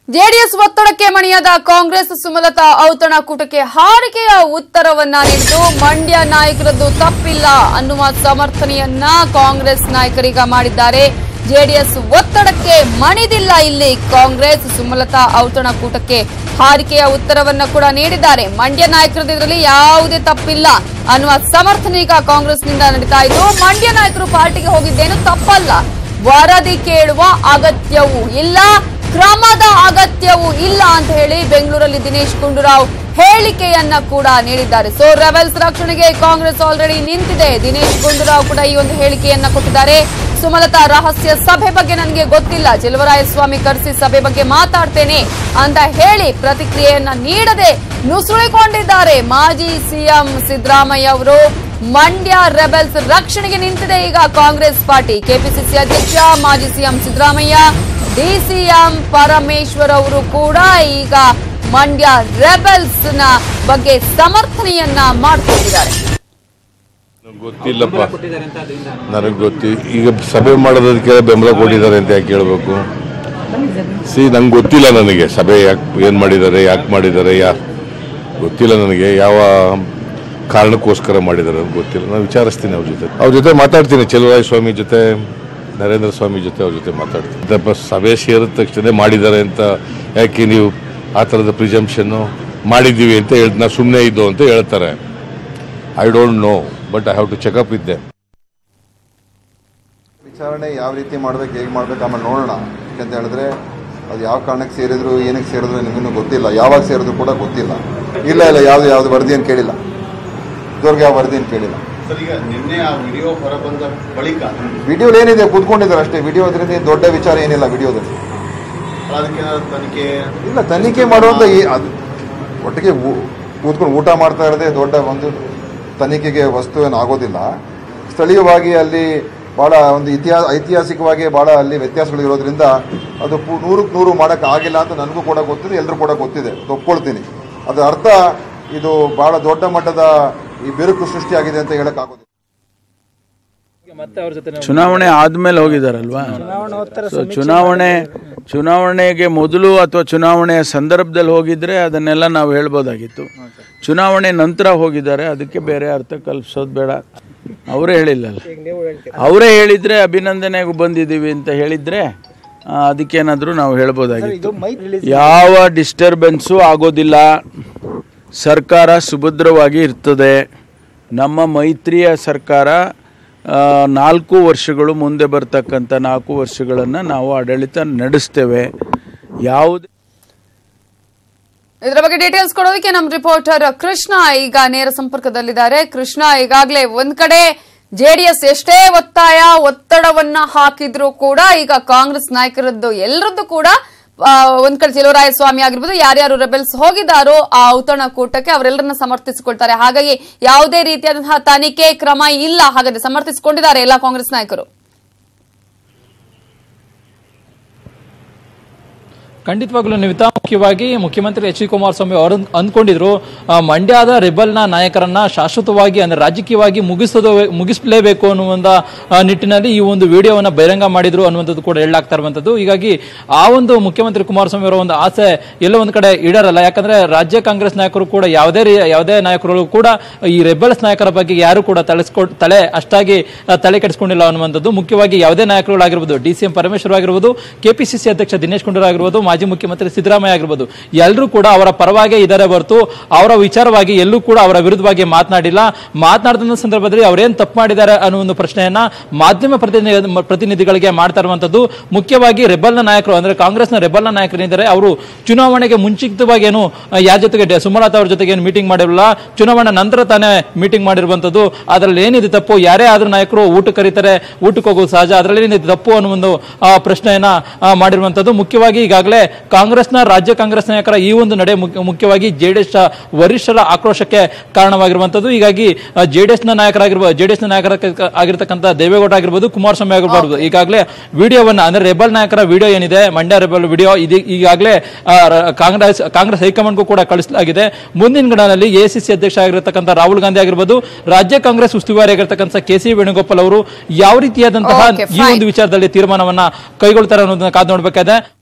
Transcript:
JDS ಒತ್ತಡಕ್ಕೆ ಮಣಿಯಾದ ಕಾಂಗ್ರೆಸ್ ಸುಮಲತಾ ಔತಣಕೂಟಕ್ಕೆ ಹಾರಿಕೆಯ ಉತ್ತರವನ್ನ ನೀಡಿದ್ದು ಮಂಡ್ಯ ನಾಯಕರದ್ದು ತಪ್ಪಿಲ್ಲ ಅನ್ನುವ ಸಮರ್ಥನೆಯನ್ನ ಕಾಂಗ್ರೆಸ್ ನಾಯಕರೀಗ ಮಾಡಿದ್ದಾರೆ ಜೆಡಿಎಸ್ ಒತ್ತಡಕ್ಕೆ ಮಣಿದಿಲ್ಲ ಇಲ್ಲಿ ಕಾಂಗ್ರೆಸ್ ಸುಮಲತಾ ಔತಣಕೂಟಕ್ಕೆ ಹಾರಿಕೆಯ ಉತ್ತರವನ್ನ ಕೂಡ ನೀಡಿದ್ದಾರೆ ಮಂಡ್ಯ ನಾಯಕರದ್ದು ಇದರಲ್ಲಿ ಯಾವುದೇ ತಪ್ಪಿಲ್ಲ ಅನ್ನುವ ಸಮರ್ಥನೆ ಈಗ ಕಾಂಗ್ರೆಸ್ನಿಂದ ನಡೀತಾ ಇದ್ದು ಮಂಡ್ಯ ನಾಯಕರು ಪಾರ್ಟಿಗೆ ಹೋಗಿದ್ದೇನು ತಪ್ಪಲ್ಲ ವರದಿ ಕೇಳುವ ಅಗತ್ಯವೂ ಇಲ್ಲ ಕ್ರಮದ ಅಗತ್ಯವೂ ಇಲ್ಲ ಅಂತ ಹೇಳಿ ಬೆಂಗಳೂರಲ್ಲಿ ದಿನೇಶ್ ಗುಂಡೂರಾವ್ ಹೇಳಿಕೆಯನ್ನ ಕೂಡ ನೀಡಿದ್ದಾರೆ ಸೊ ರೆಬೆಲ್ಸ್ ರಕ್ಷಣೆಗೆ ಕಾಂಗ್ರೆಸ್ ಆಲ್ರೆಡಿ ನಿಂತಿದೆ ದಿನೇಶ್ ಗುಂಡೂರಾವ್ ಕೂಡ ಈ ಒಂದು ಹೇಳಿಕೆಯನ್ನ ಕೊಟ್ಟಿದ್ದಾರೆ ಸುಮಲತಾ ರಹಸ್ಯ ಸಭೆ ಬಗ್ಗೆ ನನಗೆ ಗೊತ್ತಿಲ್ಲ ಸ್ವಾಮಿ ಕರೆಸಿ ಸಭೆ ಬಗ್ಗೆ ಮಾತಾಡ್ತೇನೆ ಅಂತ ಹೇಳಿ ಪ್ರತಿಕ್ರಿಯೆಯನ್ನ ನೀಡದೆ ನುಸುಳಿಕೊಂಡಿದ್ದಾರೆ ಮಾಜಿ ಸಿಎಂ ಸಿದ್ದರಾಮಯ್ಯ ಅವರು ಮಂಡ್ಯ ರೆಬೆಲ್ಸ್ ರಕ್ಷಣೆಗೆ ನಿಂತಿದೆ ಈಗ ಕಾಂಗ್ರೆಸ್ ಪಾರ್ಟಿ ಕೆಪಿಸಿಸಿ ಅಧ್ಯಕ್ಷ ಮಾಜಿ ಸಿಎಂ ಸಿದ್ದರಾಮಯ್ಯ ಡಿಸಿಎಂ ಪರಮೇಶ್ವರ್ ಅವರು ಕೂಡ ಈಗ ಮಂಡ್ಯ ರೆಬೆಲ್ಸ್ ನ ಬಗ್ಗೆ ಸಮರ್ಥನೆಯನ್ನ ಮಾಡ್ಕೊಂಡಿದ್ದಾರೆ ನನಗೆ ಗೊತ್ತಿಲ್ಲಪ್ಪ ನನಗೆ ಗೊತ್ತಿ ಈಗ ಸಭೆ ಮಾಡೋದಕ್ಕೆ ಬೆಂಬಲ ಕೊಟ್ಟಿದ್ದಾರೆ ಅಂತ ಯಾಕೆ ಕೇಳಬೇಕು ಸಿ ನಂಗೆ ಗೊತ್ತಿಲ್ಲ ನನಗೆ ಸಭೆ ಯಾಕೆ ಏನು ಮಾಡಿದ್ದಾರೆ ಯಾಕೆ ಮಾಡಿದ್ದಾರೆ ಯಾ ಗೊತ್ತಿಲ್ಲ ನನಗೆ ಯಾವ ಕಾರಣಕ್ಕೋಸ್ಕರ ಮಾಡಿದ್ದಾರೆ ಅಂತ ಗೊತ್ತಿಲ್ಲ ನಾನು ವಿಚಾರಿಸ್ತೀನಿ ಅವ್ರ ಜೊತೆ ಅವ್ರ ಜೊತೆ ಮಾತಾಡ್ತೀನಿ ಚೆಲುವರಾಯ ಸ್ವಾಮಿ ಜೊತೆ ನರೇಂದ್ರ ಸ್ವಾಮಿ ಜೊತೆ ಅವ್ರ ಜೊತೆ ಮಾತಾಡ್ತೀನಿ ಸ್ವಲ್ಪ ಸಭೆ ಸೇರಿದ ತಕ್ಷಣ ಮಾಡಿದ್ದಾರೆ ಅಂತ ಯಾಕೆ ನೀವು ಆ ಥರದ ಪ್ರಿಜಂಪ್ಷನ್ನು ಮಾಡಿದ್ದೀವಿ ಅಂತ ಹೇಳ್ ನಾ ಸುಮ್ಮನೆ ಇದ್ದು ಅಂತ ಹೇಳ್ತಾರೆ I don't know but I have to checkup ಇದ್ದೆ ವಿಚಾರಣೆ ಯಾವ ರೀತಿ ಮಾಡ್ಬೇಕು ಹೇಗೆ ಮಾಡ್ಬೇಕು ಆಮೇಲೆ ನೋಡೋಣ ಯಾಕಂತ ಹೇಳಿದ್ರೆ ಅದು ಯಾವ ಕಾರಣಕ್ಕೆ ಸೇರಿದ್ರು ಏನಕ್ಕೆ ಸೇರಿದ್ರು ನಿಮಗೂ ಗೊತ್ತಿಲ್ಲ ಯಾವಾಗ ಸೇರಿದ್ರು ಕೂಡ ಗೊತ್ತಿಲ್ಲ ಇಲ್ಲ ಇಲ್ಲ ಯಾವುದು ಯಾವುದು ವರದಿಯನ್ನು ಕೇಳಿಲ್ಲ ಇದುವರೆಗೆ ಯಾವ ವರದಿಯನ್ನು ಕೇಳಿಲ್ಲ ಸರ್ ಈಗ ನಿನ್ನೆ ಆ ವಿಡಿಯೋ ಹೊರಬಂದ ಬಳಿಕ ವಿಡಿಯೋಲಿ ಏನಿದೆ ಕೂತ್ಕೊಂಡಿದ್ದಾರೆ ಅಷ್ಟೇ ವಿಡಿಯೋ ಅದರಿಂದ ಏನು ದೊಡ್ಡ ವಿಚಾರ ಏನಿಲ್ಲ ವಿಡಿಯೋದಲ್ಲಿ ಅದಕ್ಕೆ ಏನಾದ್ರು ತನಿಖೆ ಇಲ್ಲ ತನಿಖೆ ಮಾಡುವಂತ ಈ ಅದು ಒಟ್ಟಿಗೆ ಊ- ಕೂತ್ಕೊಂಡು ಊಟ ಮಾಡ್ತಾ ಇರೋದೇ ದೊಡ್ಡ ಒಂದು ತನಿಖೆಗೆ ವಸ್ತು ಏನು ಆಗೋದಿಲ್ಲ ಸ್ಥಳೀಯವಾಗಿ ಅಲ್ಲಿ ಭಾಳ ಒಂದು ಇತಿಹಾಸ ಐತಿಹಾಸಿಕವಾಗಿ ಭಾಳ ಅಲ್ಲಿ ವ್ಯತ್ಯಾಸಗಳು ಇರೋದ್ರಿಂದ ಅದು ಪು- ನೂರಕ್ಕೆ ನೂರು ಮಾಡೋಕ್ಕೆ ಆಗಿಲ್ಲ ಅಂತ ನನಗೂ ಕೂಡ ಗೊತ್ತಿದೆ ಎಲ್ಲರೂ ಕೂಡ ಗೊತ್ತಿದೆ ಒಪ್ಕೊಳ್ತೀನಿ ಅದರ ಅರ್ಥ ಇದು ಭಾಳ ದೊಡ್ಡ ಮಟ್ಟದ ಈ ಬಿರುಕು ಸೃಷ್ಟಿಯಾಗಿದೆ ಅಂತ ಹೇಳೋಕ್ಕಾಗೋದಿಲ್ಲ ಚುನಾವಣೆ ಆದ್ಮೇಲೆ ಹೋಗಿದಾರಲ್ವಾ ಸೊ ಚುನಾವಣೆ ಚುನಾವಣೆಗೆ ಮೊದಲು ಅಥವಾ ಚುನಾವಣೆಯ ಸಂದರ್ಭದಲ್ಲಿ ಹೋಗಿದ್ರೆ ಅದನ್ನೆಲ್ಲ ನಾವು ಹೇಳ್ಬೋದಾಗಿತ್ತು ಚುನಾವಣೆ ನಂತರ ಹೋಗಿದ್ದಾರೆ ಅದಕ್ಕೆ ಬೇರೆ ಅರ್ಥ ಕಲ್ಪಿಸೋದು ಬೇಡ ಅವರೇ ಹೇಳಿಲ್ಲಲ್ಲ ಅವರೇ ಹೇಳಿದ್ರೆ ಅಭಿನಂದನೆಗೂ ಬಂದಿದ್ದೀವಿ ಅಂತ ಹೇಳಿದ್ರೆ ಆ, ಅದಕ್ಕೇನಾದ್ರೂ ನಾವು ಹೇಳ್ಬೋದಾಗಿತ್ತು ಯಾವ ಡಿಸ್ಟರ್ಬೆನ್ಸು ಆಗೋದಿಲ್ಲ ಸರ್ಕಾರ ಸುಭದ್ರವಾಗಿ ಇರ್ತದೆ ನಮ್ಮ ಮೈತ್ರಿಯ ಸರ್ಕಾರ ಆ, ನಾಲ್ಕು ವರ್ಷಗಳು ಮುಂದೆ ಬರ್ತಕ್ಕಂಥ ನಾಲ್ಕು ವರ್ಷಗಳನ್ನು ನಾವು ಆಡಳಿತ ನಡೆಸ್ತೇವೆ ಯಾವುದೇ ಇದರ ಬಗ್ಗೆ ಡೀಟೇಲ್ಸ್ ಕೊಡೋದಕ್ಕೆ ನಮ್ಮ ರಿಪೋರ್ಟರ್ ಕೃಷ್ಣ ಈಗ ನೇರ ಸಂಪರ್ಕದಲ್ಲಿದ್ದಾರೆ ಕೃಷ್ಣ ಈಗಾಗಲೇ ಒಂದ್ ಕಡೆ ಜೆಡಿಎಸ್ ಎಷ್ಟೇ ಒತ್ತಾಯ ಒತ್ತಡವನ್ನ ಹಾಕಿದ್ರು ಕೂಡ ಈಗ ಕಾಂಗ್ರೆಸ್ ನಾಯಕರದ್ದು ಎಲ್ಲರದ್ದು ಕೂಡ ಆ, ಒಂದ್ ಕಡೆ ಚೆಲುವರಾಯ ಸ್ವಾಮಿ ಆಗಿರ್ಬೋದು ಯಾರ್ಯಾರು ರೆಬೆಲ್ಸ್ ಹೋಗಿದ್ದಾರೋ ಆ ಔತಣಕೂಟಕ್ಕೆ ಅವರೆಲ್ಲರನ್ನ ಸಮರ್ಥಿಸಿಕೊಳ್ತಾರೆ ಹಾಗಾಗಿ ಯಾವುದೇ ರೀತಿಯಾದಂತಹ ತನಿಖೆ ಕ್ರಮ ಇಲ್ಲ ಹಾಗಾದ್ರೆ ಸಮರ್ಥಿಸಿಕೊಂಡಿದ್ದಾರೆ ಎಲ್ಲ ಕಾಂಗ್ರೆಸ್ ನಾಯಕರು ಖಂಡಿತವಾಗ್ಲೂ ನಿವಿತಾ ಮುಖ್ಯವಾಗಿ ಮುಖ್ಯಮಂತ್ರಿ ಎಚ್ ಡಿ ಕುಮಾರಸ್ವಾಮಿ ಅವರು ಅಂದ್ಕೊಂಡಿದ್ರು ಆ, ಮಂಡ್ಯದ ರೆಬಲ್ನ ನಾಯಕರನ್ನ ಶಾಶ್ವತವಾಗಿ ಅಂದ್ರೆ ರಾಜಕೀಯವಾಗಿ ಮುಗಿಸೋದು ಮುಗಿಸಲೇಬೇಕು ಅನ್ನುವಂತ ಆ, ನಿಟ್ಟಿನಲ್ಲಿ ಈ ಒಂದು ವಿಡಿಯೋವನ್ನ ಬಹಿರಂಗ ಮಾಡಿದ್ರು ಅನ್ನುವಂಥದ್ದು ಕೂಡ ಹೇಳಲಾಗ್ತಾ ಇರುವಂತದ್ದು ಹೀಗಾಗಿ ಆ ಒಂದು ಮುಖ್ಯಮಂತ್ರಿ ಕುಮಾರಸ್ವಾಮಿ ಅವರ ಒಂದು ಆಸೆ ಎಲ್ಲೋ ಒಂದು ಕಡೆ ಈಡೇರಲ್ಲ ಯಾಕಂದ್ರೆ ರಾಜ್ಯ ಕಾಂಗ್ರೆಸ್ ನಾಯಕರು ಕೂಡ ಯಾವುದೇ ರೀ- ಯಾವುದೇ ನಾಯಕರು ಕೂಡ ಈ ರೆಬಲ್ಸ್ ನಾಯಕರ ಬಗ್ಗೆ ಯಾರು ಕೂಡ ತಲೆಸ್ಕೊ ತಲೆ ಅಷ್ಟಾಗಿ ಆ, ತಲೆ ಕೆಡಿಸ್ಕೊಂಡಿಲ್ಲ ಅನ್ನುವಂಥದ್ದು ಮುಖ್ಯವಾಗಿ ಯಾವುದೇ ನಾಯಕರುಗಳಾಗಿರ್ಬೋದು ಡಿ ಸಿ ಎಂ ಪರಮೇಶ್ವರ್ ಆಗಿರ್ಬೋದು ಕೆಪಿಸಿಸಿ ಅಧ್ಯಕ್ಷ ದಿನೇಶ್ ಗುಂಡೂರಾವ್ ಆಗಿರ್ಬೋದು ಮಾಜಿ ಮುಖ್ಯಮಂತ್ರಿ ಸಿದ್ದರಾಮಯ್ಯ ಆಗಿರ್ಬೋದು ಎಲ್ಲರೂ ಕೂಡ ಅವರ ಪರವಾಗಿ ಇದ್ದಾರೆ ಹೊರತು ಅವರ ವಿಚಾರವಾಗಿ ಎಲ್ಲೂ ಕೂಡ ಅವರ ವಿರುದ್ಧವಾಗಿ ಮಾತನಾಡಿಲ್ಲ ಮಾತನಾಡಿದ ಸಂದರ್ಭದಲ್ಲಿ ಅವರೇನು ತಪ್ಪು ಮಾಡಿದ್ದಾರೆ ಅನ್ನೋ ಒಂದು ಪ್ರಶ್ನೆಯನ್ನ ಮಾಧ್ಯಮ ಪ್ರತಿನಿಧಿ ಪ್ರತಿನಿಧಿಗಳಿಗೆ ಮಾಡ್ತಾ ಇರುವಂತದ್ದು ಮುಖ್ಯವಾಗಿ ರೆಬಲ್ನ ನಾಯಕರು ಅಂದ್ರೆ ಕಾಂಗ್ರೆಸ್ನ ರೆಬಲ್ನ ನಾಯಕರೇನಿದ್ದಾರೆ ಅವರು ಚುನಾವಣೆಗೆ ಮುಂಚಿತವಾಗಿ ಏನು ಯಾರ ಜೊತೆಗೆ ಡೆ- ಸುಮಲತಾ ಅವ್ರ ಜೊತೆಗೆ ಏನು ಮೀಟಿಂಗ್ ಮಾಡಿರಲ್ಲ ಚುನಾವಣೆ ನಂತರ ತಾನೇ ಮೀಟಿಂಗ್ ಮಾಡಿರುವಂತದ್ದು ಅದರಲ್ಲಿ ಏನಿದೆ ತಪ್ಪು ಯಾರೇ ಆದ್ರೂ ನಾಯಕರು ಊಟ ಕರೀತಾರೆ ಊಟಕ್ಕೆ ಹೋಗೋದು ಸಹಜ ಅದರಲ್ಲಿ ಏನಿದೆ ತಪ್ಪು ಅನ್ನೋ ಒಂದು ಆ, ಪ್ರಶ್ನೆಯನ್ನ ಆ, ಮಾಡಿರುವಂತದ್ದು ಮುಖ್ಯವಾಗಿ ಈಗಾಗಲೇ ಕಾಂಗ್ರೆಸ್ನ ರಾಜ್ಯ ಕಾಂಗ್ರೆಸ್ ನಾಯಕರ ಈ ಒಂದು ನಡೆ ಮುಖ್ಯ- ಮುಖ್ಯವಾಗಿ ಜೆಡಿಎಸ್ ವರಿಷ್ಠರ ಆಕ್ರೋಶಕ್ಕೆ ಕಾರಣವಾಗಿರುವಂತದ್ದು ಹೀಗಾಗಿ ಜೆಡಿಎಸ್ ನ ನಾಯಕರಾಗಿರ್ಬೋದು ಜೆಡಿಎಸ್ ನ ನಾಯಕರ ಆಗಿರ್ತಕ್ಕಂಥ ದೇವೇಗೌಡ ಆಗಿರ್ಬೋದು ಕುಮಾರಸ್ವಾಮಿ ಆಗಿರ್ಬೋದು ಈಗಾಗಲೇ ವಿಡಿಯೋವನ್ನ ಅಂದ್ರೆ ರೆಬಲ್ ನಾಯಕರ ವಿಡಿಯೋ ಏನಿದೆ ಮಂಡ್ಯ ರೆಬಲ್ ವಿಡಿಯೋ ಇದು ಈಗಾಗಲೇ ಆ, ರ- ಕಾಂಗ್ರೆಸ್ ಕಾಂಗ್ರೆಸ್ ಹೈಕಮಾಂಡ್ಗೂ ಕೂಡ ಕಳಿಸಲಾಗಿದೆ ಮುಂದಿನ ದಿನಗಳಲ್ಲಿ ಎಸಿಸಿ ಅಧ್ಯಕ್ಷ ಆಗಿರತಕ್ಕಂಥ ರಾಹುಲ್ ಗಾಂಧಿ ಆಗಿರ್ಬೋದು ರಾಜ್ಯ ಕಾಂಗ್ರೆಸ್ ಉಸ್ತುವಾರಿ ಆಗಿರ್ತಕ್ಕಂಥ ಕೆ ಸಿ ವೇಣುಗೋಪಾಲ್ ಅವರು ಯಾವ ರೀತಿಯಾದಂತಹ Okay, ಈ fine. ಒಂದು ವಿಚಾರದಲ್ಲಿ ತೀರ್ಮಾನವನ್ನ ಕೈಗೊಳ್ತಾರೆ ಅನ್ನೋದನ್ನ ಕಾದು ನೋಡ್ಬೇಕಾದ್ರೆ